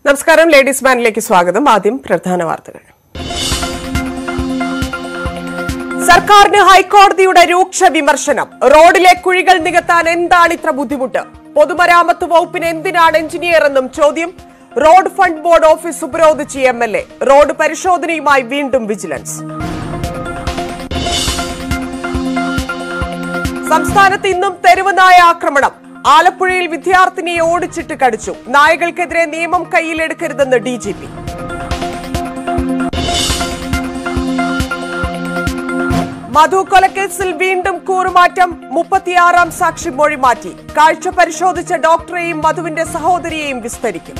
നമസ്കാരം ലേഡീസ് ബാനിലേക്ക് സ്വാഗതം ആദ്യം പ്രധാന വാർത്തകൾ സർക്കാരിന് ഹൈക്കോടതിയുടെ രൂക്ഷ വിമർശനം റോഡിലെ കുഴികൾ നികത്താൻ എന്താണ് ഇത്ര ബുദ്ധിമുട്ട് പൊതുമരാമത്ത് വകുപ്പിന് എന്തിനാണ് എഞ്ചിനീയർ എന്നും ചോദ്യം റോഡ് ഫണ്ട് ബോർഡ് ഓഫീസ് ഉപരോധിച്ച് എം എൽ എ റോഡ് പരിശോധനയുമായി വീണ്ടും വിജിലൻസ് സംസ്ഥാനത്ത് ഇന്നും തെരുവ് നായ ആക്രമണം ആലപ്പുഴയിൽ വിദ്യാർത്ഥിനിയെ ഓടിച്ചിട്ട് കടിച്ചു നായകൾക്കെതിരെ നിയമം കയ്യിലെടുക്കരുതെന്ന് ഡി ജി പി മധു കൊലക്കേസിൽ വീണ്ടും കൂറുമാറ്റം മുപ്പത്തിയാറാം സാക്ഷി മൊഴി മാറ്റി കാഴ്ച പരിശോധിച്ച ഡോക്ടറെയും മധുവിന്റെ സഹോദരിയെയും വിസ്തരിക്കും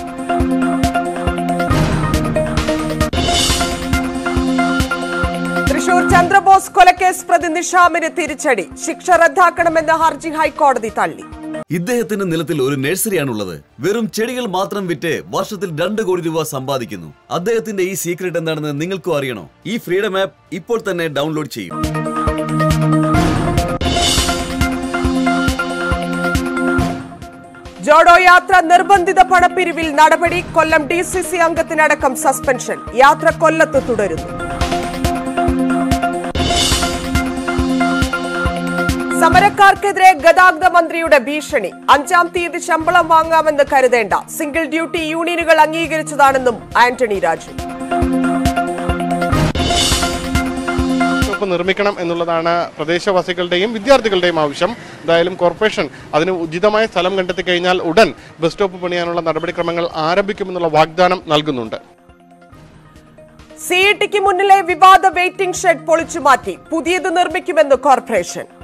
തൃശൂർ ചന്ദ്രബോസ് കൊലക്കേസ് പ്രതി നിഷാമിന് തിരിച്ചടി ശിക്ഷ റദ്ദാക്കണമെന്ന ഹർജി ഹൈക്കോടതി തള്ളി ഇദ്ദേഹത്തിന്റെ നിലത്തിൽ ഒരു നഴ്സറിയാണുള്ളത് വെറും ചെടികൾ മാത്രം വിറ്റ് വർഷത്തിൽ രണ്ട് കോടി രൂപ സമ്പാദിക്കുന്നു അദ്ദേഹത്തിന്റെ ഈ സീക്രട്ട് എന്താണെന്ന് നിങ്ങൾക്കും അറിയണോ ഈ ഫ്രീഡം ആപ്പ് ഇപ്പോൾ തന്നെ ഡൗൺലോഡ് ചെയ്യും ജോഡോ യാത്ര നിർബന്ധിത പണപ്പിരിവിൽ നടപടി കൊല്ലം ഡി സി സി അംഗത്തിനടക്കം സസ്പെൻഷൻ യാത്ര കൊല്ലത്ത് തുടരുന്നു സമരക്കാർക്കെതിരെ ഗതാഗത മന്ത്രിയുടെ ഭീഷണി അഞ്ചാം തീയതി ശമ്പളം വാങ്ങാമെന്ന് കരുതേണ്ട സിംഗിൾ ഡ്യൂട്ടി യൂണിയനുകൾ അംഗീകരിച്ചതാണെന്നും ആന്റണി രാജു സ്റ്റോപ്പ് നിർമ്മിക്കണം എന്നുള്ളതാണ് പ്രദേശവാസികളുടെയും വിദ്യാർത്ഥികളുടെയും ആവശ്യം എന്തായാലും കോർപ്പറേഷൻ അതിന് ഉചിതമായ സ്ഥലം കണ്ടെത്തി കഴിഞ്ഞാൽ ഉടൻ ബസ് സ്റ്റോപ്പ് പണിയാനുള്ള നടപടിക്രമങ്ങൾ ആരംഭിക്കുമെന്നുള്ള വാഗ്ദാനം നൽകുന്നുണ്ട് സിഇടിക്ക് മുന്നിലെ വിവാദ വെയിറ്റിംഗ് ഷെഡ് പൊളിച്ചുമാറ്റി പുതിയത് നിർമ്മിക്കുമെന്ന് കോർപ്പറേഷൻ